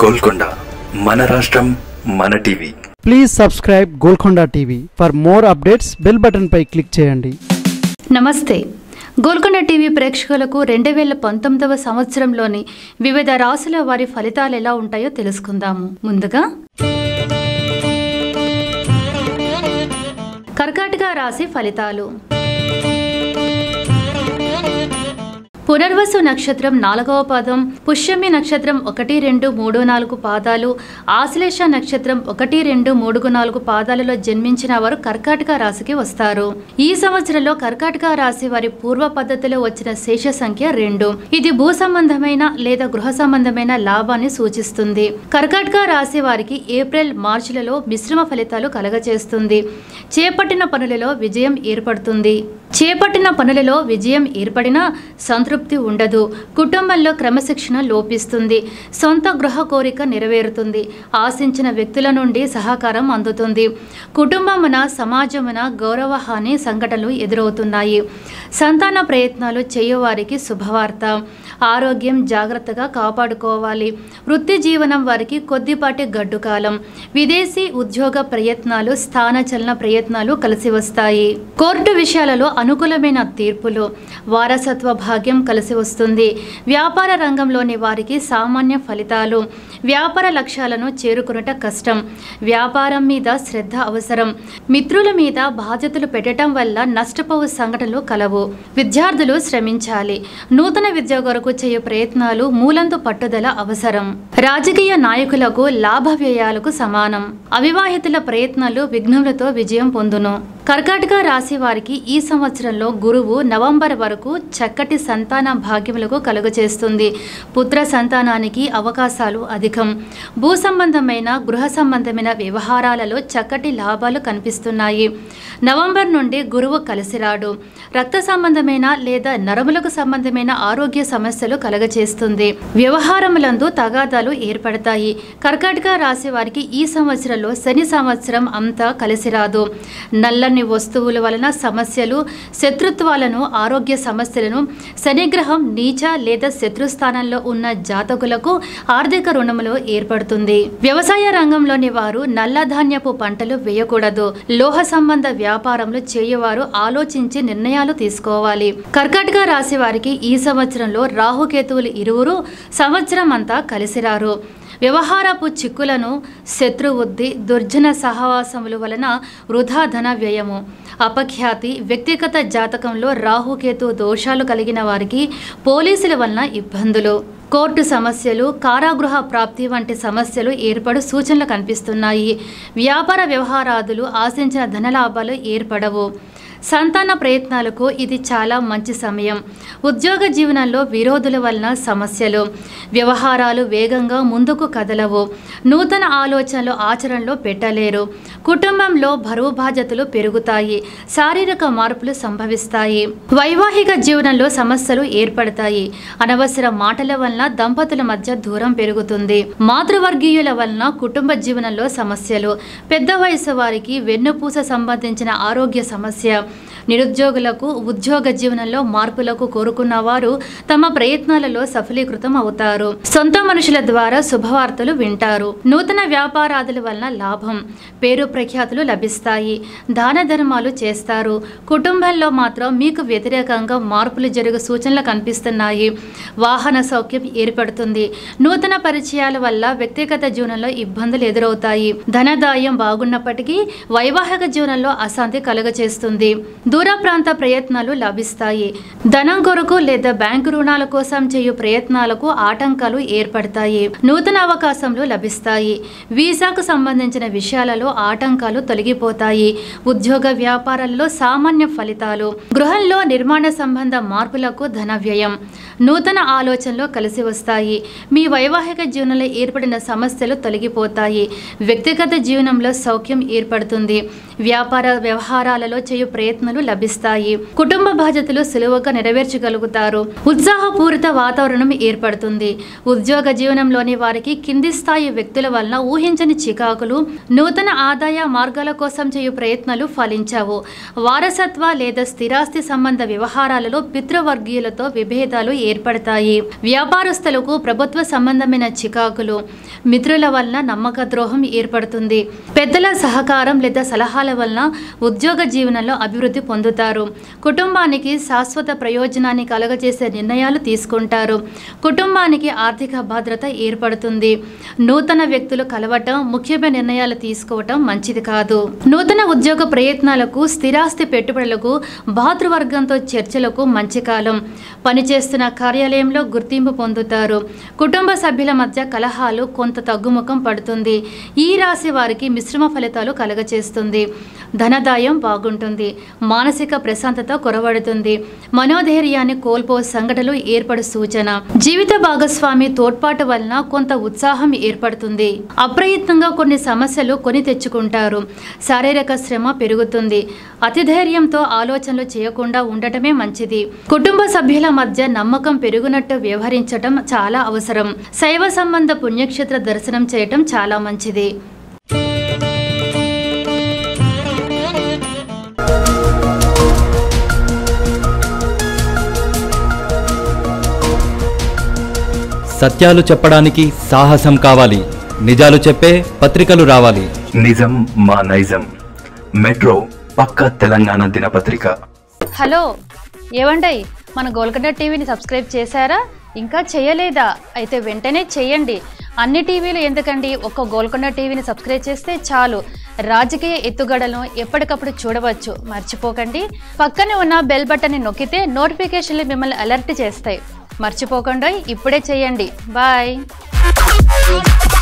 గోల్కొండ మన రాష్ట్రం మన TV please subscribe Golconda TV for more updates bell బటన్పై క్లిక్ చేయండి నమస్తే గోల్కొండ టీవీ ప్రేక్షకులకు రెండు వేల పంతొమ్మిదవ సంవత్సరంలోని వివిధ రాసుల వారి ఫలితాలు ఎలా ఉంటాయో తెలుసుకుందాము ముందుగా కర్కాటక రాశి ఫలితాలు పునర్వసు నక్షత్రం నాలుగవ పాదం పుష్యమి నక్షత్రం ఒకటి రెండు మూడు నాలుగు పాదాలు ఆశ్లేష నక్షత్రం ఒకటి రెండు మూడు నాలుగు పాదాలలో జన్మించిన వారు కర్కాటక రాశికి వస్తారు ఈ సంవత్సరంలో కర్కాటక రాశి వారి పూర్వ పద్ధతిలో వచ్చిన శేష సంఖ్య రెండు ఇది భూ సంబంధమైన లేదా గృహ సంబంధమైన లాభాన్ని సూచిస్తుంది కర్కాటక రాశి వారికి ఏప్రిల్ మార్చిలలో మిశ్రమ ఫలితాలు కలగచేస్తుంది చేపట్టిన పనులలో విజయం ఏర్పడుతుంది చేపట్టిన పనులలో విజయం ఏర్పడినా సంతృప్తి ఉండదు కుటుంబంలో క్రమశిక్షణ లోపిస్తుంది సొంత గృహ కోరిక నెరవేరుతుంది ఆశించిన వ్యక్తుల నుండి సహకారం అందుతుంది కుటుంబమున సమాజమున గౌరవహాని సంఘటనలు ఎదురవుతున్నాయి సంతాన ప్రయత్నాలు చేయవారికి శుభవార్త ఆరోగ్యం జాగ్రత్తగా కాపాడుకోవాలి వృత్తి జీవనం వారికి కొద్దిపాటి గడ్డు కాలం విదేశీ ఉద్యోగ ప్రయత్నాలు స్థానచలన ప్రయత్నాలు కలిసి వస్తాయి కోర్టు విషయాలలో అనుకూలమైన తీర్పులు వారసత్వ భాగ్యం కలిసి వస్తుంది వ్యాపార రంగంలోని వారికి సామాన్య ఫలితాలు వ్యాపార లక్ష్యాలను చేరుకునట కష్టం వ్యాపారం మీద శ్రద్ధ అవసరం మిత్రుల మీద బాధ్యతలు పెట్టడం వల్ల నష్టపోవు సంఘటనలు కలవు విద్యార్థులు శ్రమించాలి నూతన విద్య కొరకు చేయు ప్రయత్నాలు మూలంతో పట్టుదల అవసరం రాజకీయ నాయకులకు లాభ వ్యయాలకు సమానం అవివాహితుల ప్రయత్నాలు విఘ్నములతో విజయం పొందును కర్కాటక రాశి వారికి ఈ సంవత్సరంలో గురువు నవంబర్ వరకు చక్కటి సంతాన భాగ్యములకు కలుగచేస్తుంది పుత్ర సంతానానికి అవకాశాలు అధికం భూ సంబంధమైన గృహ సంబంధమైన వ్యవహారాలలో చక్కటి లాభాలు కనిపిస్తున్నాయి నవంబర్ నుండి గురువు కలిసిరాడు రక్త సంబంధమైన లేదా నరములకు సంబంధమైన ఆరోగ్య సమస్యలు కలగచేస్తుంది వ్యవహారములందు తగాదాలు ఏర్పడతాయి కర్కాటక రాశి వారికి ఈ సంవత్సరంలో శని సంవత్సరం అంతా కలిసిరాదు నల్లని వస్తువుల వలన సమస్యలు శత్రుత్వాలను ఆరోగ్య సమస్యలను శనిగ్రహం నీచ లేదా శత్రు స్థానంలో ఉన్న జాతకులకు ఆర్థిక రుణములు ఏర్పడుతుంది వ్యవసాయ రంగంలోని వారు నల్లధాన్యపు పంటలు వేయకూడదు లోహ సంబంధ వ్యాపారములు చేయవారు ఆలోచించి నిర్ణయాలు తీసుకోవాలి కర్కాటక రాశి వారికి ఈ సంవత్సరంలో రాహుకేతువులు ఇరువురు సంవత్సరం అంతా కలిసిరారు వ్యవహారపు చిక్కులను శత్రువృద్ధి దుర్జన సహవాసముల వలన వృధా ధన వ్యయము అపఖ్యాతి వ్యక్తిగత జాతకంలో రాహుకేతు దోషాలు కలిగిన వారికి పోలీసుల వలన ఇబ్బందులు కోర్టు సమస్యలు కారాగృహ ప్రాప్తి వంటి సమస్యలు ఏర్పడు సూచనలు కనిపిస్తున్నాయి వ్యాపార వ్యవహారాదులు ఆశించిన ధనలాభాలు ఏర్పడవు సంతాన ప్రయత్నాలకు ఇది చాలా మంచి సమయం ఉద్యోగ జీవనంలో విరోధుల వలన సమస్యలు వ్యవహారాలు వేగంగా ముందుకు కదలవు నూతన ఆలోచనలు ఆచరణలో పెట్టలేరు కుటుంబంలో బరువు బాధ్యతలు పెరుగుతాయి శారీరక మార్పులు సంభవిస్తాయి వైవాహిక జీవనంలో సమస్యలు ఏర్పడతాయి అనవసర మాటల వలన దంపతుల మధ్య దూరం పెరుగుతుంది మాతృవర్గీయుల వలన కుటుంబ జీవనంలో సమస్యలు పెద్ద వయసు వారికి వెన్నుపూస సంబంధించిన ఆరోగ్య సమస్య నిరుద్యోగులకు ఉద్యోగ జీవనంలో మార్పులకు కోరుకున్న వారు తమ ప్రయత్నాలలో సఫలీకృతం అవుతారు సొంత మనుషుల ద్వారా శుభవార్తలు వింటారు నూతన వ్యాపారాదుల వలన లాభం పేరు ప్రఖ్యాతులు లభిస్తాయి దాన ధర్మాలు చేస్తారు కుటుంబంలో మాత్రం మీకు వ్యతిరేకంగా మార్పులు జరుగు సూచనలు కనిపిస్తున్నాయి వాహన సౌఖ్యం ఏర్పడుతుంది నూతన పరిచయాల వల్ల వ్యక్తిగత జీవనంలో ఇబ్బందులు ఎదురవుతాయి ధనదాయం బాగున్నప్పటికీ వైవాహిక జీవనంలో అశాంతి కలుగచేస్తుంది దూర ప్రాంత ప్రయత్నాలు లభిస్తాయి ధనం కొరకు లేదా బ్యాంకు రుణాల కోసం చేయు ప్రయత్నాలకు ఆటంకాలు ఏర్పడతాయి నూతన అవకాశంలు లభిస్తాయి వీసాకు సంబంధించిన విషయాలలో ఆటంకాలు తొలగిపోతాయి ఉద్యోగ వ్యాపారాల్లో సామాన్య ఫలితాలు గృహంలో నిర్మాణ సంబంధ మార్పులకు ధన వ్యయం నూతన ఆలోచనలు కలిసి వస్తాయి మీ వైవాహిక జీవనంలో ఏర్పడిన సమస్యలు తొలగిపోతాయి వ్యక్తిగత జీవనంలో సౌఖ్యం ఏర్పడుతుంది వ్యాపార వ్యవహారాలలో చేయు ప్రయత్నాలు ప్రయోజనాలు లభిస్తాయి కుటుంబ బాధ్యతలు సులువుగా నెరవేర్చగలుగుతారు ఉత్సాహపూరిత వాతావరణం ఏర్పడుతుంది ఉద్యోగ జీవనంలోని వారికి కింది స్థాయి వ్యక్తుల వలన ఊహించని చికాకులు నూతన ఆదాయ మార్గాల కోసం చేయు ప్రయత్నాలు ఫలించవు వారసత్వ లేదా స్థిరాస్తి సంబంధ వ్యవహారాలలో పితృవర్గీయులతో విభేదాలు ఏర్పడతాయి వ్యాపారస్తులకు ప్రభుత్వ సంబంధమైన చికాకులు మిత్రుల వలన నమ్మక ద్రోహం ఏర్పడుతుంది పెద్దల సహకారం లేదా సలహాల వలన ఉద్యోగ జీవనంలో అభివృద్ధి పొందుతారు కుటుంబానికి శాశ్వత ప్రయోజనాన్ని కలగజేసే నిర్ణయాలు తీసుకుంటారు కుటుంబానికి ఆర్థిక భద్రత ఏర్పడుతుంది నూతన వ్యక్తులు కలవటం ముఖ్యమైన నిర్ణయాలు తీసుకోవటం మంచిది కాదు నూతన ఉద్యోగ ప్రయత్నాలకు స్థిరాస్తి పెట్టుబడులకు భాతృవర్గంతో చర్చలకు మంచి కాలం పనిచేస్తున్న కార్యాలయంలో గుర్తింపు పొందుతారు కుటుంబ సభ్యుల మధ్య కలహాలు కొంత తగ్గుముఖం పడుతుంది ఈ రాశి వారికి మిశ్రమ ఫలితాలు కలగచేస్తుంది ధనదాయం బాగుంటుంది మానసిక ప్రశాంతత కొరవడుతుంది మనోధైర్యాన్ని కోల్పో సంఘటనలు ఏర్పడు సూచన జీవిత భాగస్వామి తోడ్పాటు వలన కొంత ఉత్సాహం ఏర్పడుతుంది అప్రయత్నంగా కొన్ని సమస్యలు కొని తెచ్చుకుంటారు శారీరక శ్రమ పెరుగుతుంది అతిధైర్యంతో ఆలోచనలు చేయకుండా ఉండటమే మంచిది కుటుంబ సభ్యుల మధ్య నమ్మకం పెరుగునట్టు వ్యవహరించటం చాలా అవసరం శైవ సంబంధ పుణ్యక్షేత్ర దర్శనం చేయటం చాలా మంచిది సత్యాలు చెప్పడానికి సాహసం కావాలి నిజాలు చెప్పే పత్రికలు రావాలి నిజం మా నైజం మెట్రో పక్క తెలంగాణ దినపత్రిక హలో ఏవండై మన గోల్కొండ టీవీని సబ్స్క్రైబ్ చేశారా ఇంకా చేయలేదా అయితే వెంటనే చేయండి అన్ని టీవీలు ఎందుకండి ఒక్క గోల్కొండ టీవీని సబ్స్క్రైబ్ చేస్తే చాలు రాజకీయ ఎత్తుగడలను ఎప్పటికప్పుడు చూడవచ్చు మర్చిపోకండి పక్కనే ఉన్న బెల్ బటన్ని నొక్కితే నోటిఫికేషన్లు మిమ్మల్ని అలర్ట్ చేస్తాయి మర్చిపోకుండా ఇప్పుడే చేయండి బాయ్